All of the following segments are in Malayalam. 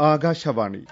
ആകാശവാണി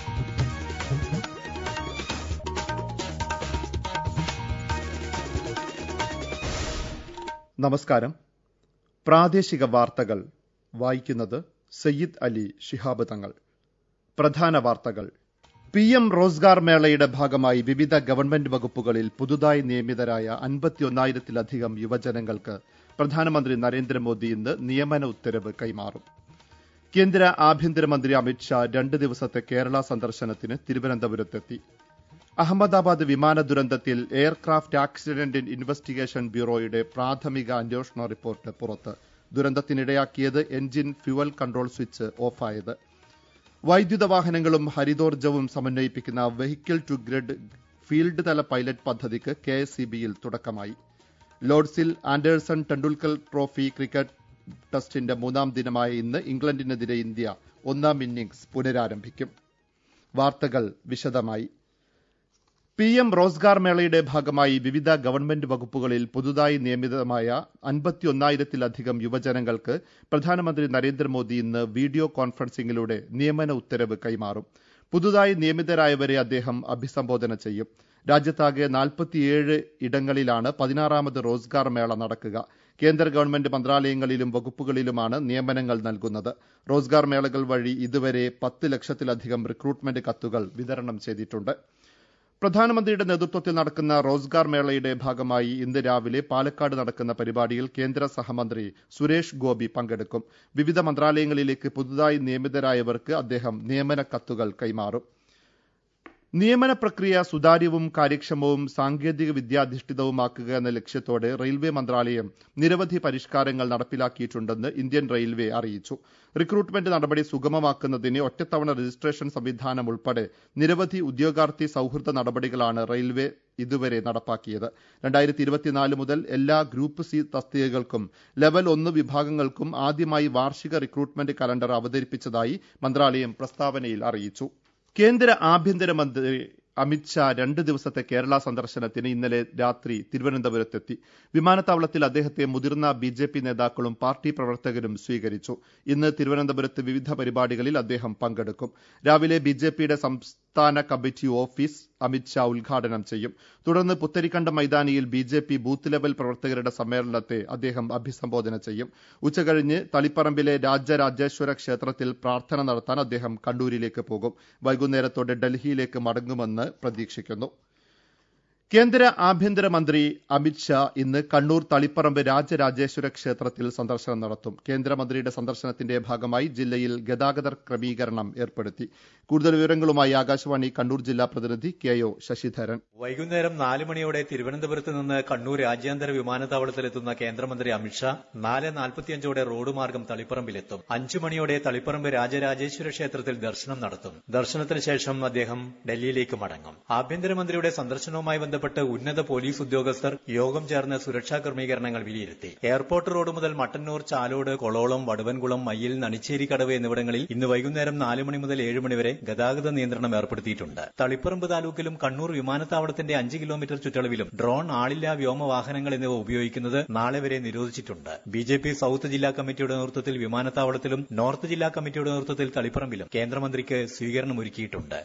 നമസ്കാരം പ്രാദേശിക വാർത്തകൾ വായിക്കുന്നത് സയ്യിദ് അലി ശിഹാബ് തങ്ങൾ പ്രധാന വാർത്തകൾ പി എം റോസ്ഗാർ മേളയുടെ ഭാഗമായി വിവിധ ഗവൺമെന്റ് വകുപ്പുകളിൽ പുതുതായി നിയമിതരായ അൻപത്തിയൊന്നായിരത്തിലധികം യുവജനങ്ങൾക്ക് പ്രധാനമന്ത്രി നരേന്ദ്രമോദി ഇന്ന് നിയമന ഉത്തരവ് കൈമാറും കേന്ദ്ര ആഭ്യന്തരമന്ത്രി അമിത്ഷാ രണ്ട് ദിവസത്തെ കേരള സന്ദർശനത്തിന് തിരുവനന്തപുരത്തെത്തി അഹമ്മദാബാദ് വിമാന ദുരന്തത്തിൽ എയർക്രാഫ്റ്റ് ആക്സിഡന്റ് ഇൻവെസ്റ്റിഗേഷൻ ബ്യൂറോയുടെ പ്രാഥമിക അന്വേഷണ റിപ്പോർട്ട് പുറത്ത് ദുരന്തത്തിനിടയാക്കിയത് എഞ്ചിൻ ഫ്യുവൽ കൺട്രോൾ സ്വിച്ച് ഓഫായത് വൈദ്യുത വാഹനങ്ങളും ഹരിതോർജ്ജവും സമന്വയിപ്പിക്കുന്ന വെഹിക്കിൾ ടു ഗ്രിഡ് ഫീൽഡ് തല പൈലറ്റ് പദ്ധതിക്ക് കെ എസ് സി ബിയിൽ തുടക്കമായി ലോർഡ്സിൽ ആൻഡേഴ്സൺ ടെണ്ടുൽക്കർ ട്രോഫി ക്രിക്കറ്റ് ടെസ്റ്റിന്റെ മൂന്നാം ദിനമായ ഇന്ന് ഇംഗ്ലണ്ടിനെതിരെ ഇന്ത്യ ഒന്നാം ഇന്നിംഗ്സ് പുനരാരംഭിക്കും വാർത്തകൾ വിശദമായി പി എം റോസ്ഗാർ മേളയുടെ ഭാഗമായി വിവിധ ഗവൺമെന്റ് വകുപ്പുകളിൽ പുതുതായി നിയമിതമായ അൻപത്തിയൊന്നായിരത്തിലധികം യുവജനങ്ങൾക്ക് പ്രധാനമന്ത്രി നരേന്ദ്രമോദി ഇന്ന് വീഡിയോ കോൺഫറൻസിംഗിലൂടെ നിയമന ഉത്തരവ് കൈമാറും പുതുതായി നിയമിതരായവരെ അദ്ദേഹം അഭിസംബോധന ചെയ്യും രാജ്യത്താകെ നാൽപ്പത്തിയേഴ് ഇടങ്ങളിലാണ് പതിനാറാമത് റോസ്ഗാർ മേള നടക്കുക കേന്ദ്ര ഗവൺമെന്റ് മന്ത്രാലയങ്ങളിലും വകുപ്പുകളിലുമാണ് നിയമനങ്ങൾ നൽകുന്നത് റോസ്ഗാർ മേളകൾ വഴി ഇതുവരെ പത്ത് ലക്ഷത്തിലധികം റിക്രൂട്ട്മെന്റ് കത്തുകൾ വിതരണം ചെയ്തിട്ടുണ്ട് പ്രധാനമന്ത്രിയുടെ നേതൃത്വത്തിൽ നടക്കുന്ന റോസ്ഗാർ മേളയുടെ ഭാഗമായി ഇന്ന് രാവിലെ പാലക്കാട് നടക്കുന്ന പരിപാടിയിൽ കേന്ദ്ര സഹമന്ത്രി സുരേഷ് ഗോപി പങ്കെടുക്കും വിവിധ മന്ത്രാലയങ്ങളിലേക്ക് പുതുതായി നിയമിതരായവർക്ക് അദ്ദേഹം നിയമന കത്തുകൾ കൈമാറും നിയമന പ്രക്രിയ സുതാര്യവും കാര്യക്ഷമവും സാങ്കേതിക വിദ്യാധിഷ്ഠിതവുമാക്കുക എന്ന ലക്ഷ്യത്തോടെ റെയിൽവേ മന്ത്രാലയം നിരവധി പരിഷ്കാരങ്ങൾ നടപ്പിലാക്കിയിട്ടുണ്ടെന്ന് ഇന്ത്യൻ റെയിൽവേ അറിയിച്ചു റിക്രൂട്ട്മെന്റ് നടപടി സുഗമമാക്കുന്നതിന് ഒറ്റത്തവണ രജിസ്ട്രേഷൻ സംവിധാനം ഉൾപ്പെടെ നിരവധി ഉദ്യോഗാർത്ഥി സൌഹൃദ നടപടികളാണ് റെയിൽവേ ഇതുവരെ നടപ്പാക്കിയത് രണ്ടായിരത്തി ഇരുപത്തിനാല് മുതൽ എല്ലാ ഗ്രൂപ്പ് സി തസ്തികകൾക്കും ലെവൽ ഒന്ന് വിഭാഗങ്ങൾക്കും ആദ്യമായി വാർഷിക റിക്രൂട്ട്മെന്റ് കലണ്ടർ അവതരിപ്പിച്ചതായി മന്ത്രാലയം പ്രസ്താവനയിൽ അറിയിച്ചു കേന്ദ്ര ആഭ്യന്തരമന്ത്രി അമിത്ഷാ രണ്ട് ദിവസത്തെ കേരള സന്ദർശനത്തിന് ഇന്നലെ രാത്രി തിരുവനന്തപുരത്തെത്തി വിമാനത്താവളത്തിൽ അദ്ദേഹത്തെ മുതിർന്ന ബി ജെ പി നേതാക്കളും പാർട്ടി പ്രവർത്തകരും സ്വീകരിച്ചു ഇന്ന് തിരുവനന്തപുരത്ത് വിവിധ പരിപാടികളിൽ അദ്ദേഹം പങ്കെടുക്കും രാവിലെ ബി ജെ പിയുടെ സംസ്ഥാന കമ്മിറ്റി ഓഫീസ് അമിത്ഷാ ഉദ്ഘാടനം ചെയ്യും തുടർന്ന് പുത്തരിക്കണ്ട മൈതാനിയിൽ B J P booth level പ്രവർത്തകരുടെ സമ്മേളനത്തെ അദ്ദേഹം അഭിസംബോധന ചെയ്യും ഉച്ചകഴിഞ്ഞ് തളിപ്പറമ്പിലെ രാജരാജേശ്വര ക്ഷേത്രത്തിൽ പ്രാർത്ഥന നടത്താൻ അദ്ദേഹം കണ്ണൂരിലേക്ക് പോകും വൈകുന്നേരത്തോടെ ഡൽഹിയിലേക്ക് മടങ്ങുമെന്ന് പ്രതീക്ഷിക്കുന്നു കേന്ദ്ര ആഭ്യന്തരമന്ത്രി അമിത്ഷാ ഇന്ന് കണ്ണൂർ തളിപ്പറമ്പ് രാജരാജേശ്വര ക്ഷേത്രത്തിൽ സന്ദർശനം നടത്തും കേന്ദ്രമന്ത്രിയുടെ സന്ദർശനത്തിന്റെ ഭാഗമായി ജില്ലയിൽ ഗതാഗത ക്രമീകരണം ഏർപ്പെടുത്തി കൂടുതൽ വിവരങ്ങളുമായി ആകാശവാണി കണ്ണൂർ ജില്ലാ പ്രതിനിധി കെ ഒ ശശിധരൻ വൈകുന്നേരം നാല് മണിയോടെ തിരുവനന്തപുരത്ത് നിന്ന് കണ്ണൂർ രാജ്യാന്തര വിമാനത്താവളത്തിലെത്തുന്ന കേന്ദ്രമന്ത്രി അമിത്ഷാ നാല് നാൽപ്പത്തിയഞ്ചോടെ റോഡ് മാർഗം തളിപ്പറമ്പിലെത്തും അഞ്ചു മണിയോടെ തളിപ്പറമ്പ് രാജരാജേശ്വര ക്ഷേത്രത്തിൽ ദർശനം നടത്തും ദർശനത്തിന് ശേഷം അദ്ദേഹം ഡൽഹിയിലേക്ക് മടങ്ങും ആഭ്യന്തരമന്ത്രിയുടെ സന്ദർശനവുമായി ബന്ധപ്പെട്ട് ഉന്നത പോലീസ് ഉദ്യോഗസ്ഥർ യോഗം ചേർന്ന് സുരക്ഷാ ക്രമീകരണങ്ങൾ വിലയിരുത്തി എയർപോർട്ട് റോഡ് മുതൽ മട്ടന്നൂർ ചാലോട് കൊളോളം വടുവൻകുളം മയ്യിൽ നണിച്ചേരി കടവ് എന്നിവിടങ്ങളിൽ ഇന്ന് വൈകുന്നേരം നാല് മണി മുതൽ ഏഴ് മണി വരെ ഗതാഗത നിയന്ത്രണം ഏർപ്പെടുത്തിയിട്ടുണ്ട് തളിപ്പറമ്പ് താലൂക്കിലും കണ്ണൂർ വിമാനത്താവളത്തിന്റെ അഞ്ച് കിലോമീറ്റർ ചുറ്റളവിലും ഡ്രോൺ ആളില്ലാ വ്യോമവാഹനങ്ങൾ എന്നിവ ഉപയോഗിക്കുന്നത് നാളെ വരെ നിരോധിച്ചിട്ടുണ്ട് ബി ജെ പി സൌത്ത് ജില്ലാ കമ്മിറ്റിയുടെ നേതൃത്വത്തിൽ വിമാനത്താവളത്തിലും നോർത്ത് ജില്ലാ കമ്മിറ്റിയുടെ നേതൃത്വത്തിൽ തളിപ്പറമ്പിലും കേന്ദ്രമന്ത്രിക്ക് സ്വീകരണമൊരുക്കിയിട്ടുണ്ട്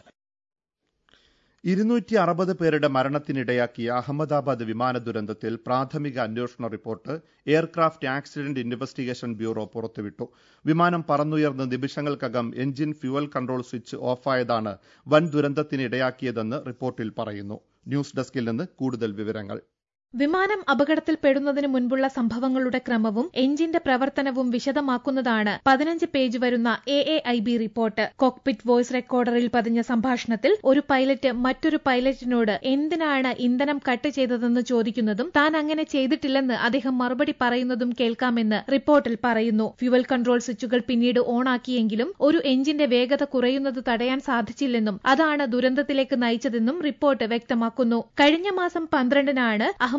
ഇരുന്നൂറ്റി അറുപത് പേരുടെ മരണത്തിനിടയാക്കിയ അഹമ്മദാബാദ് വിമാന ദുരന്തത്തിൽ പ്രാഥമിക അന്വേഷണ report aircraft accident investigation bureau പുറത്തുവിട്ടു വിമാനം പറന്നുയർന്ന് നിമിഷങ്ങൾക്കകം എഞ്ചിൻ ഫ്യുവൽ കൺട്രോൾ സ്വിച്ച് ഓഫായതാണ് വൻ ദുരന്തത്തിനിടയാക്കിയതെന്ന് റിപ്പോർട്ടിൽ പറയുന്നു ന്യൂസ് ഡെസ്കിൽ നിന്ന് കൂടുതൽ വിവരങ്ങൾ വിമാനം അപകടത്തിൽപ്പെടുന്നതിന് മുൻപുള്ള സംഭവങ്ങളുടെ ക്രമവും എഞ്ചിന്റെ പ്രവർത്തനവും വിശദമാക്കുന്നതാണ് പതിനഞ്ച് പേജ് വരുന്ന A A I B report cockpit voice റെക്കോർഡറിൽ പതിഞ്ഞ സംഭാഷണത്തിൽ ഒരു പൈലറ്റ് മറ്റൊരു പൈലറ്റിനോട് എന്തിനാണ് ഇന്ധനം കട്ട് ചെയ്തതെന്ന് ചോദിക്കുന്നതും താൻ അങ്ങനെ ചെയ്തിട്ടില്ലെന്ന് അദ്ദേഹം മറുപടി പറയുന്നതും കേൾക്കാമെന്ന് റിപ്പോർട്ടിൽ പറയുന്നു ഫ്യുവൽ കൺട്രോൾ സ്വിച്ചുകൾ പിന്നീട് ഓണാക്കിയെങ്കിലും ഒരു എഞ്ചിന്റെ വേഗത കുറയുന്നത് തടയാൻ സാധിച്ചില്ലെന്നും അതാണ് ദുരന്തത്തിലേക്ക് നയിച്ചതെന്നും റിപ്പോർട്ട് വ്യക്തമാക്കുന്നു കഴിഞ്ഞ മാസം പന്ത്രണ്ടിനാണ് അഹമ്മദ്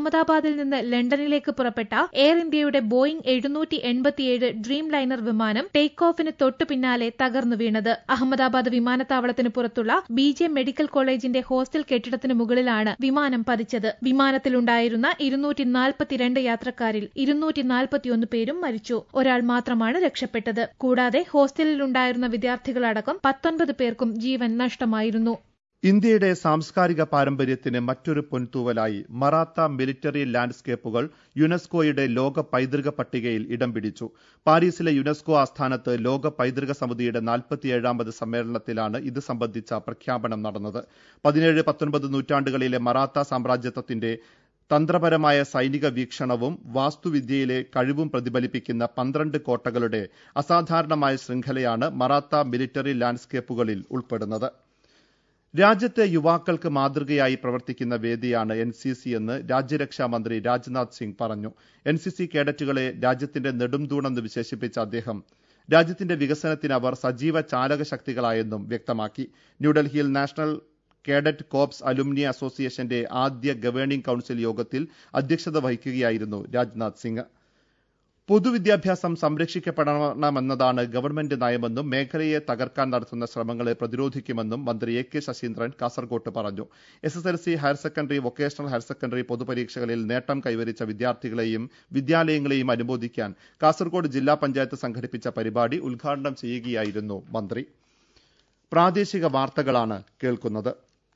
അഹമ്മദാബാദിൽ നിന്ന് ലണ്ടനിലേക്ക് പുറപ്പെട്ട എയർ ഇന്ത്യയുടെ ബോയിംഗ് എഴുന്നൂറ്റി എൺപത്തിയേഴ് ഡ്രീം ലൈനർ വിമാനം ടേക്ക് ഓഫിന് തൊട്ടു പിന്നാലെ തകർന്നു വീണത് അഹമ്മദാബാദ് വിമാനത്താവളത്തിന് പുറത്തുള്ള ബി ജെ മെഡിക്കൽ കോളേജിന്റെ ഹോസ്റ്റൽ കെട്ടിടത്തിന് മുകളിലാണ് വിമാനം പതിച്ചത് വിമാനത്തിലുണ്ടായിരുന്ന ഇരുന്നൂറ്റി നാൽപ്പത്തിരണ്ട് യാത്രക്കാരിൽ ഇരുന്നൂറ്റി നാൽപ്പത്തിയൊന്ന് പേരും മരിച്ചു ഒരാൾ മാത്രമാണ് രക്ഷപ്പെട്ടത് കൂടാതെ ഹോസ്റ്റലിലുണ്ടായിരുന്ന വിദ്യാർത്ഥികളടക്കം പത്തൊൻപത് പേർക്കും ജീവൻ നഷ്ടമായിരുന്നു ഇന്ത്യയുടെ സാംസ്കാരിക പാരമ്പര്യത്തിന് മറ്റൊരു പൊൻതൂവലായി മറാത്ത മിലിറ്ററി ലാൻഡ്സ്കേപ്പുകൾ യുനെസ്കോയുടെ ലോക പൈതൃക പട്ടികയിൽ ഇടം പിടിച്ചു പാരീസിലെ യുനെസ്കോ ആസ്ഥാനത്ത് ലോക പൈതൃക സമിതിയുടെ നാൽപ്പത്തിയേഴാമത് സമ്മേളനത്തിലാണ് ഇത് സംബന്ധിച്ച പ്രഖ്യാപനം നടന്നത് പതിനേഴ് പത്തൊൻപത് നൂറ്റാണ്ടുകളിലെ മറാത്ത സാമ്രാജ്യത്വത്തിന്റെ തന്ത്രപരമായ സൈനിക വീക്ഷണവും വാസ്തുവിദ്യയിലെ കഴിവും പ്രതിഫലിപ്പിക്കുന്ന പന്ത്രണ്ട് കോട്ടകളുടെ അസാധാരണമായ ശൃംഖലയാണ് മറാത്ത മിലിറ്ററി ലാൻഡ്സ്കേപ്പുകളിൽ ഉൾപ്പെടുന്നത് രാജ്യത്തെ യുവാക്കൾക്ക് മാതൃകയായി പ്രവർത്തിക്കുന്ന വേദിയാണ് എൻ സി സി എന്ന് രാജ്യരക്ഷാ മന്ത്രി രാജ്നാഥ് സിംഗ് പറഞ്ഞു എൻ സി സി കേഡറ്റുകളെ രാജ്യത്തിന്റെ നെടുംതൂണെന്ന് വിശേഷിപ്പിച്ച അദ്ദേഹം രാജ്യത്തിന്റെ വികസനത്തിന് അവർ സജീവ ചാലക ശക്തികളായെന്നും വ്യക്തമാക്കി ന്യൂഡൽഹിയിൽ നാഷണൽ കേഡറ്റ് കോപ്സ് അലുമിനി അസോസിയേഷന്റെ ആദ്യ ഗവേണിംഗ് കൌൺസിൽ യോഗത്തിൽ അധ്യക്ഷത വഹിക്കുകയായിരുന്നു രാജ്നാഥ് സിംഗ് പൊതുവിദ്യാഭ്യാസം സംരക്ഷിക്കപ്പെടണമെന്നതാണ് ഗവൺമെന്റ് നയമെന്നും മേഖലയെ തകർക്കാൻ നടത്തുന്ന ശ്രമങ്ങളെ പ്രതിരോധിക്കുമെന്നും മന്ത്രി എ കെ ശശീന്ദ്രൻ കാസർകോട്ട് പറഞ്ഞു S S L C higher secondary vocational higher secondary പൊതുപരീക്ഷകളിൽ നേട്ടം കൈവരിച്ച വിദ്യാർത്ഥികളെയും വിദ്യാലയങ്ങളെയും അനുമോദിക്കാൻ കാസർകോട് ജില്ലാ പഞ്ചായത്ത് സംഘടിപ്പിച്ച പരിപാടി ഉദ്ഘാടനം ചെയ്യുകയായിരുന്നു മന്ത്രി പ്രാദേശിക വാർത്തകളാണ് കേൾക്കുന്നത്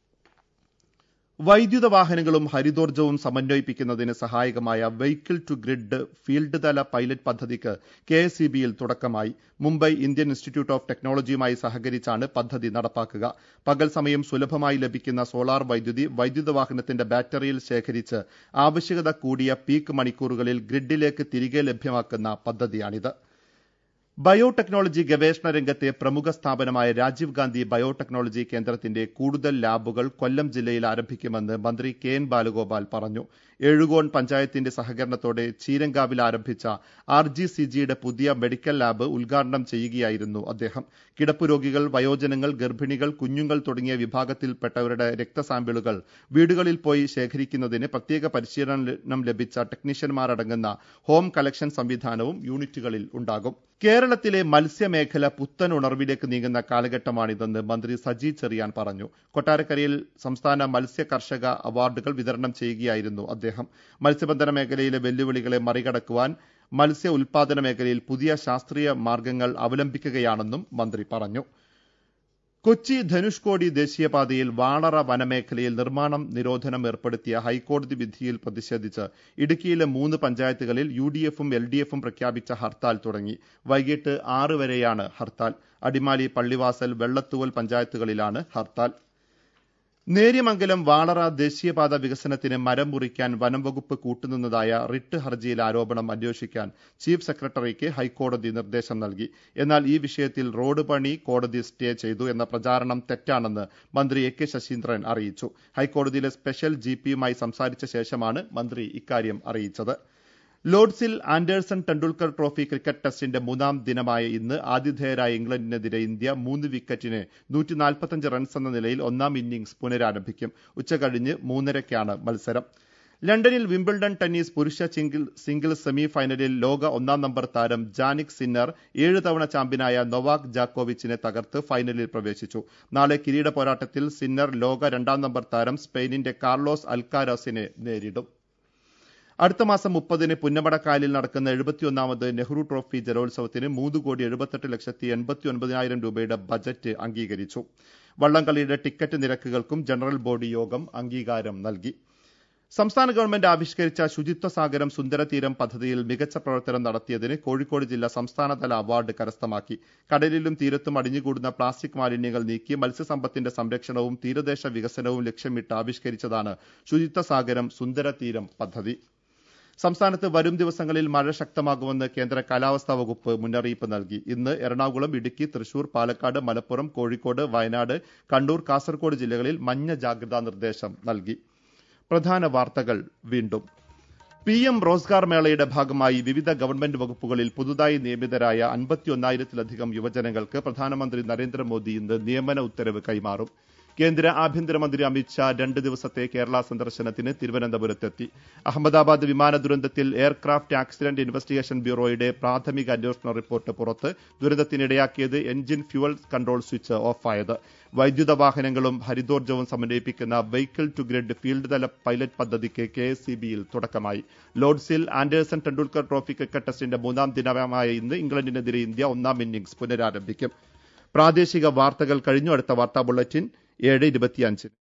വൈദ്യുത വാഹനങ്ങളും ഹരിതോർജ്ജവും സമന്വയിപ്പിക്കുന്നതിന് സഹായകമായ വെഹിക്കിൾ ടു ഗ്രിഡ് ഫീൽഡ് തല പൈലറ്റ് പദ്ധതിക്ക് കെ എസ് ഇ ബിയിൽ തുടക്കമായി മുംബൈ ഇന്ത്യൻ ഇൻസ്റ്റിറ്റ്യൂട്ട് ഓഫ് ടെക്നോളജിയുമായി സഹകരിച്ചാണ് പദ്ധതി നടപ്പാക്കുക പകൽ സമയം സുലഭമായി ലഭിക്കുന്ന സോളാർ വൈദ്യുതി വൈദ്യുത വാഹനത്തിന്റെ ബാറ്ററിയിൽ ശേഖരിച്ച് ആവശ്യകത കൂടിയ പീക്ക് മണിക്കൂറുകളിൽ ഗ്രിഡിലേക്ക് തിരികെ ലഭ്യമാക്കുന്ന പദ്ധതിയാണിത് ബയോടെക്നോളജി ഗവേഷണ രംഗത്തെ പ്രമുഖ സ്ഥാപനമായ രാജീവ് ഗാന്ധി ബയോടെക്നോളജി കേന്ദ്രത്തിന്റെ കൂടുതൽ ലാബുകൾ കൊല്ലം ജില്ലയിൽ ആരംഭിക്കുമെന്ന് മന്ത്രി കെ എൻ ബാലഗോപാൽ പറഞ്ഞു ഏഴുകോൺ പഞ്ചായത്തിന്റെ സഹകരണത്തോടെ ചീരങ്കാവിൽ ആരംഭിച്ച ആർ ജി സി ജിയുടെ പുതിയ മെഡിക്കൽ ലാബ് ഉദ്ഘാടനം ചെയ്യുകയായിരുന്നു അദ്ദേഹം കിടപ്പ് രോഗികൾ വയോജനങ്ങൾ ഗർഭിണികൾ കുഞ്ഞുങ്ങൾ തുടങ്ങിയ വിഭാഗത്തിൽപ്പെട്ടവരുടെ രക്തസാമ്പിളുകൾ വീടുകളിൽ പോയി ശേഖരിക്കുന്നതിന് പ്രത്യേക പരിശീലനം ലഭിച്ച ടെക്നീഷ്യന്മാരടങ്ങുന്ന ഹോം കളക്ഷൻ സംവിധാനവും യൂണിറ്റുകളിൽ ഉണ്ടാകും കേരളത്തിലെ മത്സ്യമേഖല പുത്തൻ ഉണർവിലേക്ക് നീങ്ങുന്ന കാലഘട്ടമാണിതെന്ന് മന്ത്രി സജി ചെറിയാൻ പറഞ്ഞു കൊട്ടാരക്കരയിൽ സംസ്ഥാന മത്സ്യ കർഷക അവാർഡുകൾ വിതരണം ചെയ്യുകയായിരുന്നു അദ്ദേഹം മത്സ്യബന്ധന മേഖലയിലെ വെല്ലുവിളികളെ മറികടക്കുവാൻ മത്സ്യ ഉൽപാദന മേഖലയിൽ പുതിയ ശാസ്ത്രീയ മാർഗങ്ങൾ അവലംബിക്കുകയാണെന്നും മന്ത്രി പറഞ്ഞു കൊച്ചി ധനുഷ്കോടി ദേശീയപാതയിൽ വാളറ വനമേഖലയിൽ നിർമ്മാണം നിരോധനം ഏർപ്പെടുത്തിയ ഹൈക്കോടതി വിധിയിൽ പ്രതിഷേധിച്ച് ഇടുക്കിയിലെ മൂന്ന് പഞ്ചായത്തുകളിൽ യു ഡി എഫും എൽ ഡി എഫും പ്രഖ്യാപിച്ച ഹർത്താൽ തുടങ്ങി വൈകിട്ട് ആറ് വരെയാണ് ഹർത്താൽ അടിമാലി പള്ളിവാസൽ വെള്ളത്തൂവൽ പഞ്ചായത്തുകളിലാണ് ഹർത്താൽ നേര്യമംഗലം വാളറ ദേശീയപാത വികസനത്തിന് മരം മുറിക്കാൻ വനം വകുപ്പ് കൂട്ടുനിന്നതായ റിട്ട് ഹർജിയിൽ ആരോപണം അന്വേഷിക്കാൻ ചീഫ് സെക്രട്ടറിക്ക് ഹൈക്കോടതി നിർദ്ദേശം നൽകി എന്നാൽ ഈ വിഷയത്തിൽ റോഡ് പണി കോടതി സ്റ്റേ ചെയ്തു എന്ന പ്രചാരണം തെറ്റാണെന്ന് മന്ത്രി എ കെ ശശീന്ദ്രൻ അറിയിച്ചു ഹൈക്കോടതിയിലെ സ്പെഷ്യൽ ജി പിയുമായി സംസാരിച്ച ശേഷമാണ് മന്ത്രി ഇക്കാര്യം അറിയിച്ചത് ലോർഡ്സിൽ ആൻഡേഴ്സൺ ടെണ്ടുൽക്കർ ട്രോഫി ക്രിക്കറ്റ് ടെസ്റ്റിന്റെ മൂന്നാം ദിനമായ ഇന്ന് ആതിഥേയരായ ഇംഗ്ലണ്ടിനെതിരെ ഇന്ത്യ മൂന്ന് വിക്കറ്റിന് നൂറ്റി റൺസ് എന്ന നിലയിൽ ഒന്നാം ഇന്നിംഗ്സ് പുനരാരംഭിക്കും ഉച്ചകഴിഞ്ഞ് മൂന്നരയ്ക്കാണ് മത്സരം ലണ്ടനിൽ വിംബിൾഡൺ ടെന്നീസ് പുരുഷ സിംഗിൾസ് സെമി ഫൈനലിൽ ലോക ഒന്നാം നമ്പർ താരം ജാനിക് സിന്നർ ഏഴ് തവണ ചാമ്പ്യനായ നൊവാക് ജാക്കോവിച്ചിനെ തകർത്ത് ഫൈനലിൽ പ്രവേശിച്ചു നാളെ കിരീട പോരാട്ടത്തിൽ സിന്നർ ലോക രണ്ടാം നമ്പർ താരം സ്പെയിനിന്റെ കാർലോസ് അൽക്കാരാസിനെ നേരിടും അടുത്ത മാസം മുപ്പതിന് പുന്നമടക്കായലിൽ നടക്കുന്ന എഴുപത്തിയൊന്നാമത് നെഹ്റു ട്രോഫി ജലോത്സവത്തിന് മൂന്ന് കോടി എഴുപത്തെട്ട് ലക്ഷത്തി എൺപത്തി ഒൻപതിനായിരം രൂപയുടെ ബജറ്റ് അംഗീകരിച്ചു വള്ളംകളിയുടെ ടിക്കറ്റ് നിരക്കുകൾക്കും ജനറൽ ബോഡി യോഗം അംഗീകാരം നൽകി സംസ്ഥാന ഗവൺമെന്റ് ആവിഷ്കരിച്ച ശുചിത്വ സാഗരം സുന്ദരതീരം പദ്ധതിയിൽ മികച്ച പ്രവർത്തനം നടത്തിയതിന് കോഴിക്കോട് ജില്ല സംസ്ഥാനതല അവാർഡ് കരസ്ഥമാക്കി കടലിലും തീരത്തും അടിഞ്ഞുകൂടുന്ന പ്ലാസ്റ്റിക് മാലിന്യങ്ങൾ നീക്കി മത്സ്യസമ്പത്തിന്റെ സംരക്ഷണവും തീരദേശ വികസനവും ലക്ഷ്യമിട്ട് ആവിഷ്കരിച്ചതാണ് ശുചിത്വ സാഗരം സുന്ദരതീരം പദ്ധതി സംസ്ഥാനത്ത് വരും ദിവസങ്ങളിൽ മഴ ശക്തമാകുമെന്ന് കേന്ദ്ര കാലാവസ്ഥാ വകുപ്പ് മുന്നറിയിപ്പ് നൽകി ഇന്ന് എറണാകുളം ഇടുക്കി തൃശൂർ പാലക്കാട് മലപ്പുറം കോഴിക്കോട് വയനാട് കണ്ണൂർ കാസർഗോഡ് ജില്ലകളിൽ മഞ്ഞ ജാഗ്രതാ നിർദ്ദേശം നൽകി പ്രധാന വാർത്തകൾ വീണ്ടും പി എം റോസ്ഗാർ മേളയുടെ ഭാഗമായി വിവിധ ഗവൺമെന്റ് വകുപ്പുകളിൽ പുതുതായി നിയമിതരായ അൻപത്തിയൊന്നായിരത്തിലധികം യുവജനങ്ങൾക്ക് പ്രധാനമന്ത്രി നരേന്ദ്രമോദി ഇന്ന് നിയമന ഉത്തരവ് കൈമാറും കേന്ദ്ര ആഭ്യന്തരമന്ത്രി അമിത്ഷാ രണ്ട് ദിവസത്തെ കേരള സന്ദർശനത്തിന് തിരുവനന്തപുരത്തെത്തി അഹമ്മദാബാദ് വിമാന ദുരന്തത്തിൽ എയർക്രാഫ്റ്റ് ആക്സിഡന്റ് ഇൻവെസ്റ്റിഗേഷൻ ബ്യൂറോയുടെ പ്രാഥമിക അന്വേഷണ റിപ്പോർട്ട് പുറത്ത് ദുരന്തത്തിനിടയാക്കിയത് എഞ്ചിൻ ഫ്യുവൽ കൺട്രോൾ സ്വിച്ച് ഓഫായത് വൈദ്യുത വാഹനങ്ങളും ഹരിതോർജ്ജവും സമന്വയിപ്പിക്കുന്ന വെഹിക്കിൾ ടു ഗ്രിഡ് ഫീൽഡ് തല പൈലറ്റ് പദ്ധതിക്ക് കെ എസ് സി ബിയിൽ തുടക്കമായി ലോർഡ്സിൽ ആൻഡേഴ്സൺ ടെണ്ടുൽക്കർ ട്രോഫി ക്രിക്കറ്റ് ടെസ്റ്റിന്റെ മൂന്നാം ദിനമായ ഇന്ന് ഇംഗ്ലണ്ടിനെതിരെ ഇന്ത്യ ഒന്നാം ഇന്നിംഗ്സ് പുനരാരംഭിക്കും പ്രാദേശിക വാർത്തകൾ കഴിഞ്ഞു അടുത്ത വാർത്താ ബുള്ളറ്റിൻ ഏഴ് ഇരുപത്തിയഞ്ചിന്